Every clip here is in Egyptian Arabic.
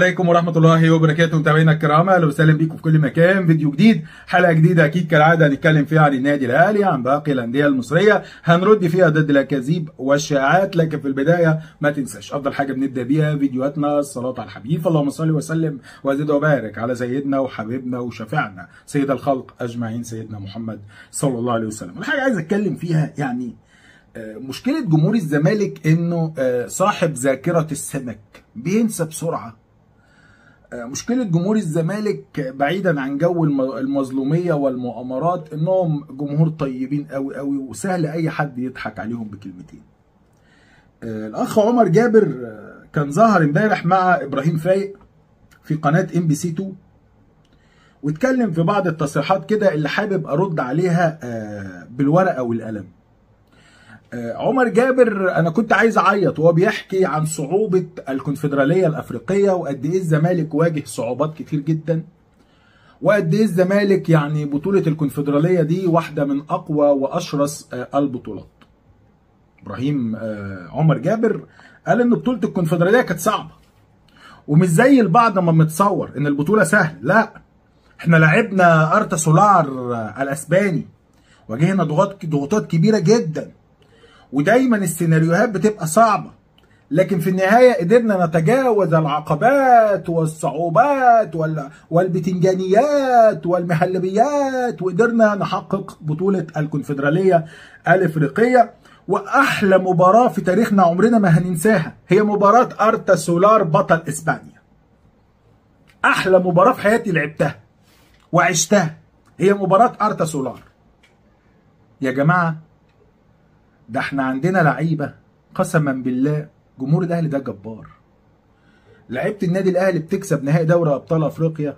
عليكم ورحمة الله وبركاته متابعينا الكرام اهلا وسهلا بيكم في كل مكان فيديو جديد حلقة جديدة اكيد كالعادة هنتكلم فيها عن النادي الاهلي عن باقي الاندية المصرية هنرد فيها ضد الاكاذيب والشائعات لكن في البداية ما تنساش افضل حاجة بنبدا بيها فيديوهاتنا الصلاة على الحبيب اللهم صل وسلم وزد وبارك على سيدنا وحبيبنا وشفيعنا سيد الخلق اجمعين سيدنا محمد صلى الله عليه وسلم الحاجة عايز اتكلم فيها يعني مشكلة جمهور الزمالك انه صاحب ذاكرة السمك بينسى بسرعة مشكلة جمهور الزمالك بعيدا عن جو المظلومية والمؤامرات انهم جمهور طيبين قوي قوي وسهل اي حد يضحك عليهم بكلمتين الاخ عمر جابر كان ظهر امبارح مع ابراهيم فايق في قناة ام بي سي 2 واتكلم في بعض التصريحات كده اللي حابب ارد عليها بالورقة والقلم عمر جابر انا كنت عايز اعيط وهو بيحكي عن صعوبه الكونفدراليه الافريقيه وقد ايه الزمالك واجه صعوبات كتير جدا وقد ايه الزمالك يعني بطوله الكونفدراليه دي واحده من اقوى واشرس البطولات ابراهيم عمر جابر قال ان بطوله الكونفدراليه كانت صعبه ومش زي البعض ما متصور ان البطوله سهله لا احنا لعبنا ارتا سولار الاسباني واجهنا ضغوطات ضغوطات كبيره جدا ودايما السيناريوهات بتبقى صعبة لكن في النهاية قدرنا نتجاوز العقبات والصعوبات والبتنجانيات والمهلبيات وقدرنا نحقق بطولة الكونفدرالية الإفريقية وأحلى مباراة في تاريخنا عمرنا ما هننساها هي مباراة أرتا سولار بطل إسبانيا أحلى مباراة في حياتي لعبتها وعشتها هي مباراة أرتا سولار يا جماعة ده احنا عندنا لعيبه قسما بالله جمهور الاهلي ده جبار لعيبه النادي الاهلي بتكسب نهائي دوري ابطال افريقيا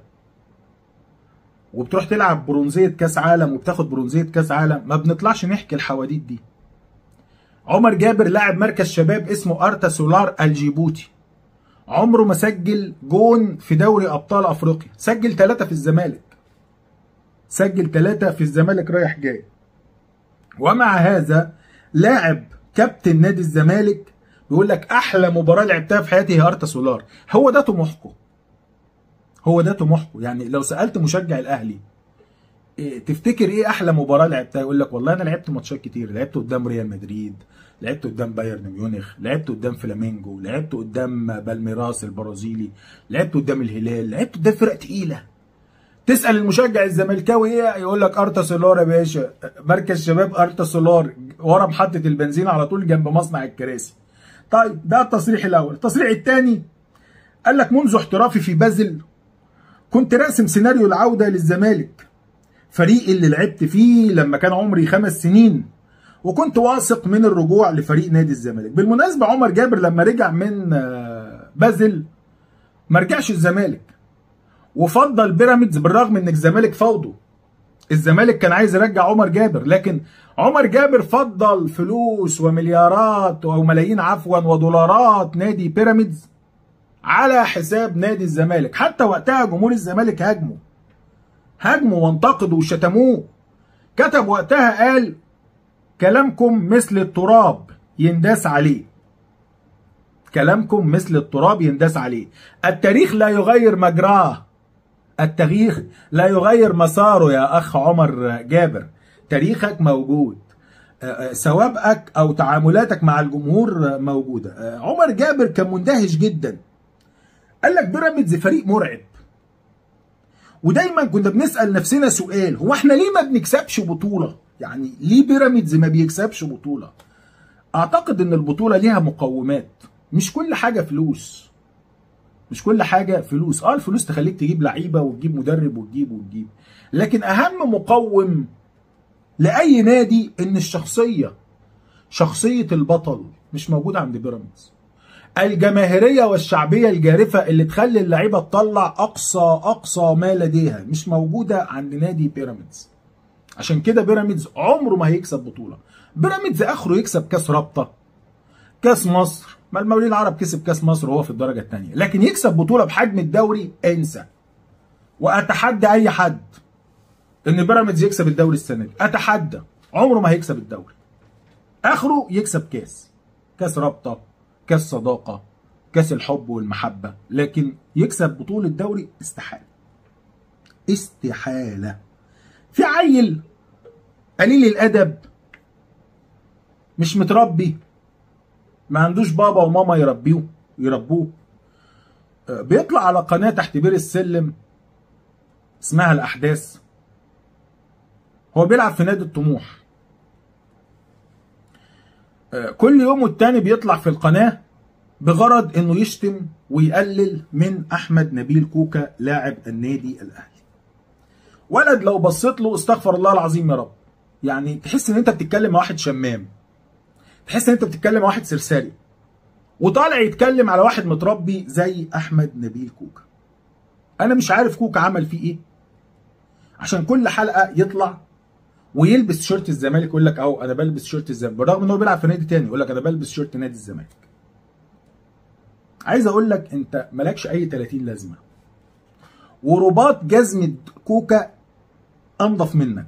وبتروح تلعب برونزيه كاس عالم وبتاخد برونزيه كاس عالم ما بنطلعش نحكي الحواديت دي عمر جابر لاعب مركز شباب اسمه ارتا سولار الجيبوتي عمره ما سجل جون في دوري ابطال افريقيا سجل ثلاثة في الزمالك سجل ثلاثة في الزمالك رايح جاي ومع هذا لاعب كابتن نادي الزمالك بيقول لك احلى مباراه لعبتها في حياتي هي ارتا سولار هو ده طموحكم هو ده طموحكم يعني لو سالت مشجع الاهلي إيه تفتكر ايه احلى مباراه لعبتها يقول لك والله انا لعبت ماتشات كتير لعبت قدام ريال مدريد لعبت قدام بايرن ميونخ لعبت قدام فلامينجو لعبت قدام بالميراس البرازيلي لعبت قدام الهلال لعبت قدام فرق تقيله تسال المشجع الزملكاوي ايه يقول لك ارتا سولار يا باشا مركز شباب ارتا سولار ورا محطه البنزين على طول جنب مصنع الكراسي طيب ده التصريح الاول التصريح الثاني قال لك منذ احترافي في بازل كنت راسم سيناريو العوده للزمالك فريقي اللي لعبت فيه لما كان عمري خمس سنين وكنت واثق من الرجوع لفريق نادي الزمالك بالمناسبه عمر جابر لما رجع من بازل ما رجعش الزمالك وفضل بيراميدز بالرغم ان الزمالك فوضه الزمالك كان عايز يرجع عمر جابر لكن عمر جابر فضل فلوس ومليارات او ملايين عفوا ودولارات نادي بيراميدز على حساب نادي الزمالك حتى وقتها جمهور الزمالك هاجموا هاجموا وانتقدوا وشتموه كتب وقتها قال كلامكم مثل التراب ينداس عليه كلامكم مثل التراب ينداس عليه التاريخ لا يغير مجراه التاريخ لا يغير مساره يا اخ عمر جابر تاريخك موجود سوابقك او تعاملاتك مع الجمهور موجوده عمر جابر كان مندهش جدا قال لك بيراميدز فريق مرعب ودايما كنا بنسال نفسنا سؤال هو احنا ليه ما بنكسبش بطوله يعني ليه بيراميدز ما بيكسبش بطوله اعتقد ان البطوله ليها مقومات مش كل حاجه فلوس مش كل حاجه فلوس اه الفلوس تخليك تجيب لعيبه وتجيب مدرب وتجيب وتجيب لكن اهم مقوم لاي نادي ان الشخصيه شخصيه البطل مش موجوده عند بيراميدز الجماهيريه والشعبيه الجارفه اللي تخلي اللعيبه تطلع اقصى اقصى ما لديها مش موجوده عند نادي بيراميدز عشان كده بيراميدز عمره ما هيكسب بطوله بيراميدز اخره يكسب كاس رابطه كاس مصر ما المقاولين العرب كسب كاس مصر وهو في الدرجه الثانيه لكن يكسب بطوله بحجم الدوري انسى واتحدى اي حد ان بيراميدز يكسب الدوري السنه دي اتحدى عمره ما هيكسب الدوري اخره يكسب كاس كاس رابطه كاس صداقه كاس الحب والمحبه لكن يكسب بطوله دوري استحاله استحاله في عيل قليل الادب مش متربي ما عندوش بابا وماما يربيه يربوه بيطلع على قناه تحت بير السلم اسمها الاحداث هو بيلعب في نادي الطموح كل يوم والتاني بيطلع في القناه بغرض انه يشتم ويقلل من احمد نبيل كوكا لاعب النادي الاهلي ولد لو بصيت له استغفر الله العظيم يا رب يعني تحس ان انت بتتكلم مع واحد شمام تحس ان انت بتتكلم مع واحد سرساري وطالع يتكلم على واحد متربي زي احمد نبيل كوكا انا مش عارف كوكا عمل فيه ايه عشان كل حلقه يطلع ويلبس شيرت الزمالك يقول لك اهو انا بلبس شيرت الزمالك بالرغم ان هو بيلعب في نادي تاني يقول لك انا بلبس شيرت نادي الزمالك عايز اقول لك انت مالكش اي 30 لازمه ورباط جزمه كوكا انضف منك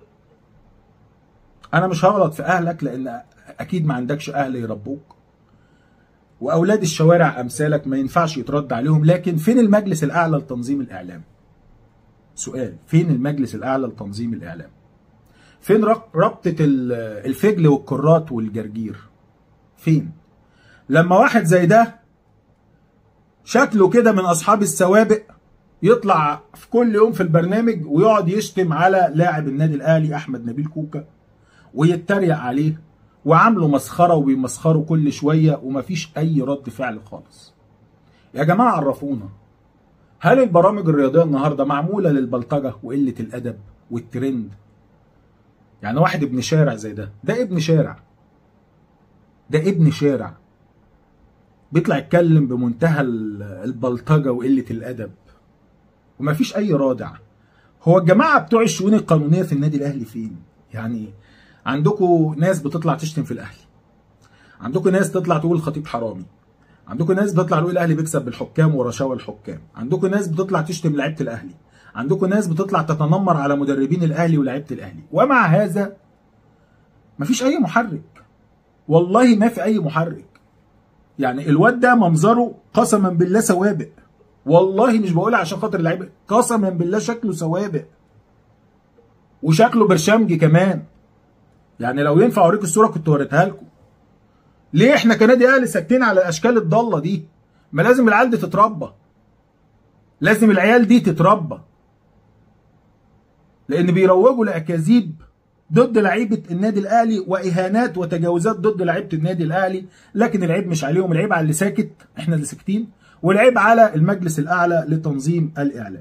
انا مش هغلط في اهلك لان اكيد ما عندكش اهل يربوك واولاد الشوارع امثالك ما ينفعش يترد عليهم لكن فين المجلس الاعلى لتنظيم الاعلام سؤال فين المجلس الاعلى لتنظيم الاعلام فين ربطه الفجل والكرات والجرجير فين لما واحد زي ده شكله كده من اصحاب السوابق يطلع في كل يوم في البرنامج ويقعد يشتم على لاعب النادي الاهلي احمد نبيل كوكا ويتريق عليه وعامله مسخره وبيمسخروا كل شويه ومفيش اي رد فعل خالص. يا جماعه عرفونا هل البرامج الرياضيه النهارده معموله للبلطجه وقله الادب والترند؟ يعني واحد ابن شارع زي ده، ده ابن شارع. ده ابن شارع. بيطلع يتكلم بمنتهى البلطجه وقله الادب. ومفيش اي رادع. هو الجماعه بتوع الشؤون القانونيه في النادي الاهلي فين؟ يعني عندكم ناس بتطلع تشتم في الاهلي عندكم ناس تطلع تقول الخطيب حرامي عندكم ناس بتطلع تقول الاهلي بيكسب بالحكام ورشاوى الحكام عندكم ناس بتطلع تشتم لعيبه الاهلي عندكم ناس بتطلع تتنمر على مدربين الاهلي ولاعيبه الاهلي ومع هذا مفيش اي محرك والله ما في اي محرك يعني الواد ده منظره قسما بالله سوابق والله مش بقولها عشان خاطر اللعيبه قسما بالله شكله سوابق وشكله برشامجي كمان يعني لو ينفع اوريك الصوره كنت وريتها لكم ليه احنا كنادي اهلي ساكتين على الاشكال الضاله دي ما لازم العيال دي تتربى لازم العيال دي تتربى لان بيروجوا لاكاذيب ضد لعيبه النادي الاهلي واهانات وتجاوزات ضد لعيبه النادي الاهلي لكن العيب مش عليهم العيب على اللي ساكت احنا اللي ساكتين والعيب على المجلس الاعلى لتنظيم الاعلام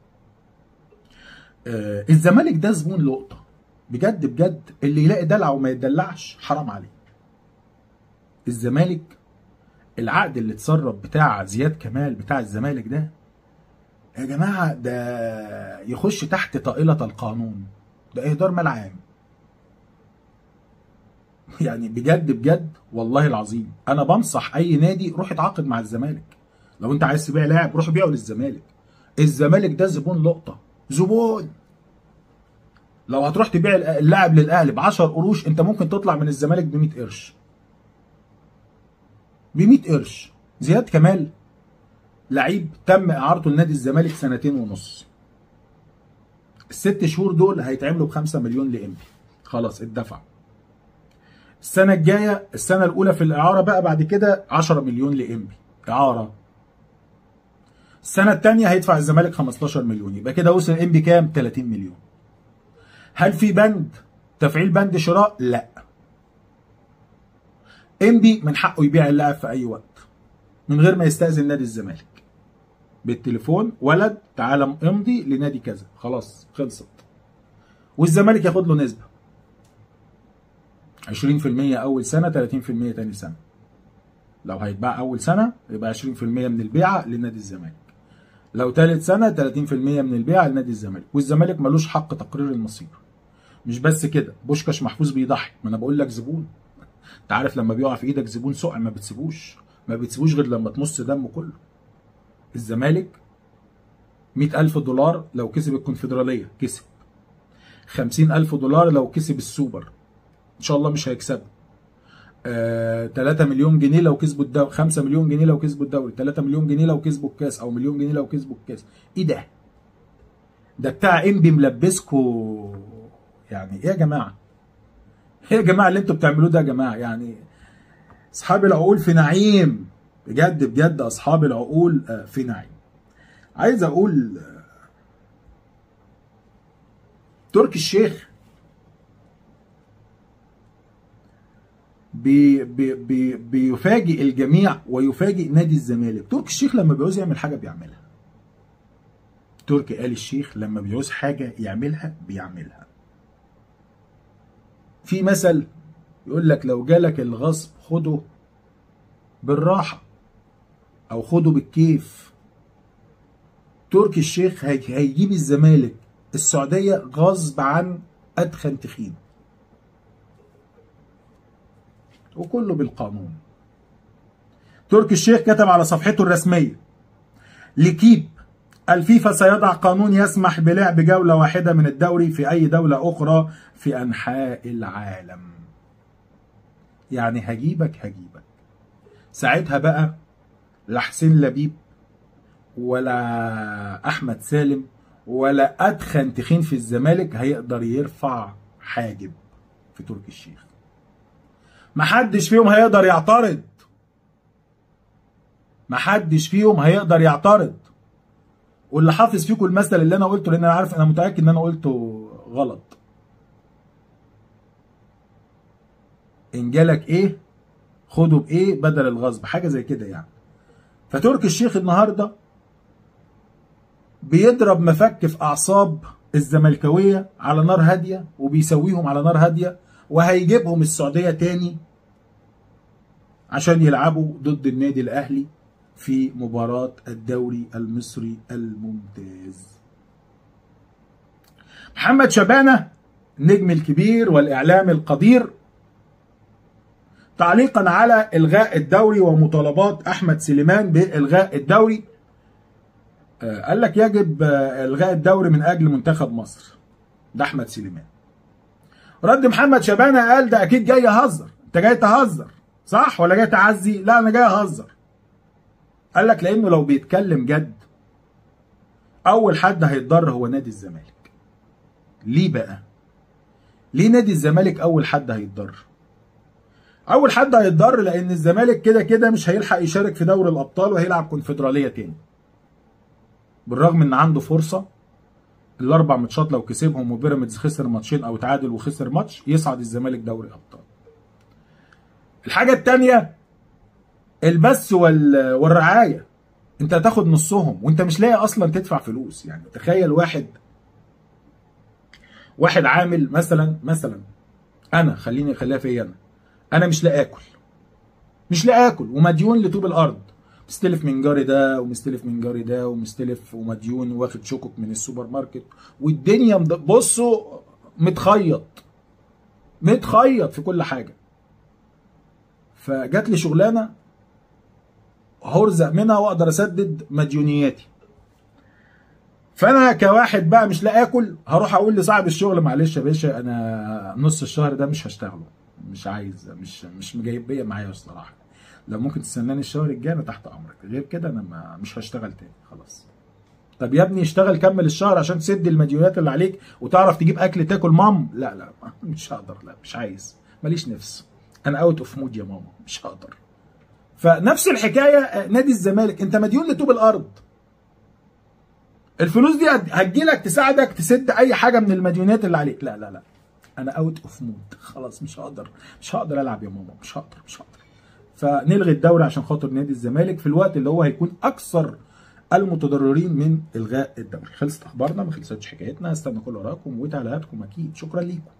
آه الزمالك ده زبون لقطه بجد بجد اللي يلاقي دلع وما يدلعش حرام عليه الزمالك العقد اللي اتسرب بتاع زياد كمال بتاع الزمالك ده يا جماعه ده يخش تحت طائله القانون ده اهدار مال عام يعني بجد بجد والله العظيم انا بنصح اي نادي روح اتعاقد مع الزمالك لو انت عايز تبيع لاعب روح بيعه للزمالك الزمالك ده زبون لقطه زبون لو هتروح تبيع اللاعب للاهلي ب 10 قروش انت ممكن تطلع من الزمالك ب 100 قرش ب 100 قرش زياد كمال لعيب تم اعارته لنادي الزمالك سنتين ونص الست شهور دول هيتعملوا ب 5 مليون لامبي خلاص اتدفع السنه الجايه السنه الاولى في الاعاره بقى بعد كده 10 مليون لامبي اعاره السنه الثانيه هيدفع الزمالك 15 مليون يبقى كده وصل امبي كام 30 مليون هل في بند تفعيل بند شراء لا انبي من حقه يبيع اللاعب في اي وقت من غير ما يستاذن نادي الزمالك بالتليفون ولد تعالى امضي لنادي كذا خلاص خلصت والزمالك ياخد له نسبه 20% اول سنه 30% تاني سنه لو هيتباع اول سنه يبقى 20% من البيعه لنادي الزمالك لو ثالث سنه 30% من البيعه لنادي الزمالك والزمالك ملوش حق تقرير المصير مش بس كده بوشكاش محفوظ بيضحي ما انا بقول لك زبون انت عارف لما بيقع في ايدك زبون سقع ما بتسيبوش ما بتسيبوش غير لما تمص دمه كله الزمالك 100000 دولار لو كسب الكونفدراليه كسب 50000 دولار لو كسب السوبر ان شاء الله مش هيكسبه آه 3 مليون جنيه لو كسبوا الدوري 5 مليون جنيه لو كسبوا الدوري 3 مليون جنيه لو كسبوا الكاس او مليون جنيه لو كسبوا الكاس ايه ده ده بتاع انبي ملبسكو يعني ايه يا جماعه ايه يا جماعه اللي انتوا بتعملوه ده يا جماعه يعني اصحاب العقول في نعيم بجد بجد اصحاب العقول آه، في نعيم عايز اقول آه، تركي الشيخ بي بي بي بيفاجئ الجميع ويفاجئ نادي الزمالك تركي الشيخ لما بيعوز يعمل حاجه بيعملها تركي آل الشيخ لما بيعوز حاجه يعملها بيعملها في مثل يقول لك لو جالك الغصب خده بالراحه او خده بالكيف تركي الشيخ هي- هيجيب الزمالك السعوديه غصب عن ادخن تخين وكله بالقانون تركي الشيخ كتب على صفحته الرسميه لكيب الفيفا سيضع قانون يسمح بلعب جوله واحده من الدوري في اي دوله اخرى في انحاء العالم يعني هجيبك هجيبك ساعتها بقى لا حسين لبيب ولا احمد سالم ولا ادخن تخين في الزمالك هيقدر يرفع حاجب في تركي الشيخ محدش فيهم هيقدر يعترض محدش فيهم هيقدر يعترض واللي حافظ فيكم المثل اللي انا قلته لان انا عارف انا متاكد ان انا قلته غلط ان جالك ايه خده بايه بدل الغصب حاجه زي كده يعني فتركي الشيخ النهارده بيضرب مفك في اعصاب الزملكاويه على نار هاديه وبيسويهم على نار هاديه وهيجيبهم السعوديه تاني عشان يلعبوا ضد النادي الاهلي في مباراه الدوري المصري الممتاز محمد شبانه النجم الكبير والاعلام القدير تعليقا على الغاء الدوري ومطالبات احمد سليمان بالغاء الدوري آه، قال لك يجب آه، الغاء الدوري من اجل منتخب مصر ده احمد سليمان رد محمد شبانه قال ده اكيد جاي يهزر انت جاي تهزر صح ولا جاي تعزي لا انا جاي اهزر قال لك لانه لو بيتكلم جد اول حد هيتضر هو نادي الزمالك ليه بقى ليه نادي الزمالك اول حد هيتضر اول حد هيتضر لان الزمالك كده كده مش هيلحق يشارك في دوري الابطال وهيلعب كونفدراليه تاني بالرغم ان عنده فرصه الاربع ماتشات لو كسبهم وبيراميدز خسر ماتشين او تعادل وخسر ماتش يصعد الزمالك دوري ابطال الحاجه الثانيه البث وال... والرعايه انت هتاخد نصهم وانت مش لاقي اصلا تدفع فلوس يعني تخيل واحد واحد عامل مثلا مثلا انا خليني خليها فيا انا انا مش لاقي اكل مش لاقي اكل ومديون لطوب الارض مستلف من جاري ده ومستلف من جاري ده ومستلف ومديون واخد شكك من السوبر ماركت والدنيا مد- بصوا متخيط متخيط في كل حاجه فجات لي شغلانه هرزق منها واقدر اسدد مديونياتي فانا كواحد بقى مش لاقي اكل هروح اقول لصاحب الشغل معلش يا باشا انا نص الشهر ده مش هشتغله مش عايز مش مش مجايب بيا معايا الصراحه لو ممكن تستناني الشهر الجاي انا تحت امرك غير كده انا ما مش هشتغل تاني خلاص طب يا ابني اشتغل كمل الشهر عشان تسد المديونات اللي عليك وتعرف تجيب اكل تاكل مام لا لا مش هقدر لا مش عايز ماليش نفس انا اوت اوف مود يا ماما مش هقدر فنفس الحكايه آه، نادي الزمالك انت مديون لطوب الارض الفلوس دي هت- هتجيلك تساعدك تسد اي حاجه من المديونات اللي عليك لا لا لا انا اوت اوف مود خلاص مش هقدر مش هقدر العب يا ماما مش هقدر مش هقدر فنلغي الدوري عشان خاطر نادي الزمالك في الوقت اللي هو هيكون اكثر المتضررين من الغاء الدوري خلصت اخبارنا ما خلصتش حكايتنا استنى كل وراكم وتعليقاتكم اكيد شكرا ليكم